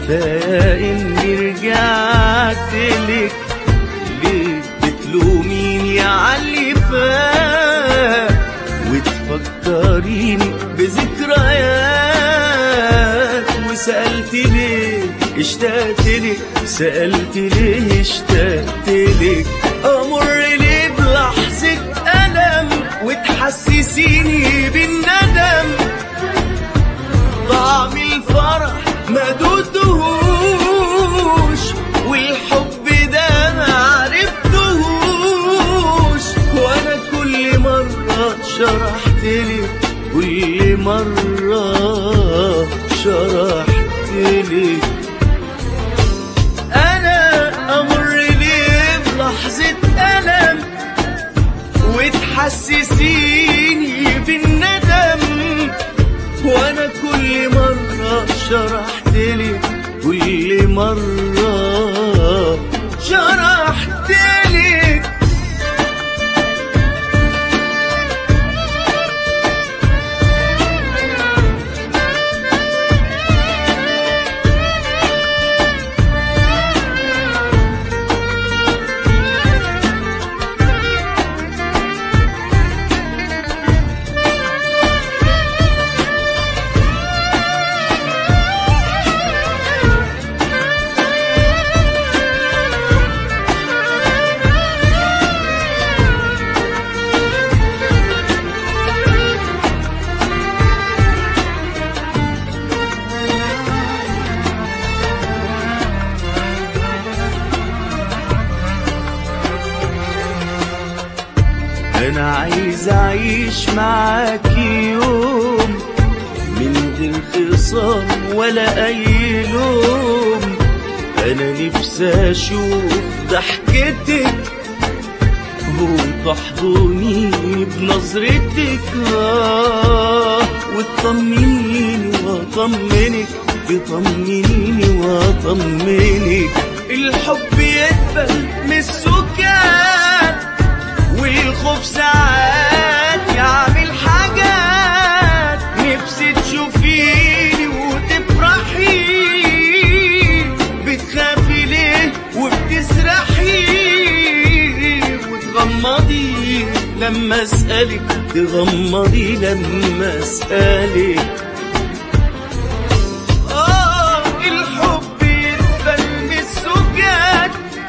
كفاية اني رجعت لك ليه بتلوميني عاللي فات وتفكريني بذكريات وسألت ليه اشتقت لك سألت ليه اشتقت لك أمر ليه بلحظة ألم وتحسسيني بالندم طعم الفرح ما دوتهوش والحب ده ما عرفتهوش وانا كل مرة شرحت لك كل مرة شرحت لك انا امر ليه بلحظة الم وتحسسيني بالندم وانا كل مرة شرحت لك كل مرة شرحت لك انا عايز اعيش معاك يوم من غير خصام ولا اي لوم انا نفسي اشوف ضحكتك وتحضني بنظرتك آه وتطمنيني واطمنك تطمنيني واطمنك الحب يقبل من السكات والخوف ساعات يعمل حاجات نفسي تشوفيني وتفرحي بتخافي ليه وبتسرحي وتغمضي لما اسألك تغمضي لما اسألك آه الحب يقبل من السكات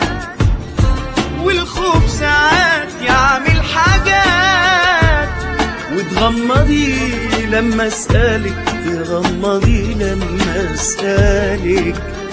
والخوف ساعات يعمل حاجات وتغمضي لما اسألك تغمضي لما اسألك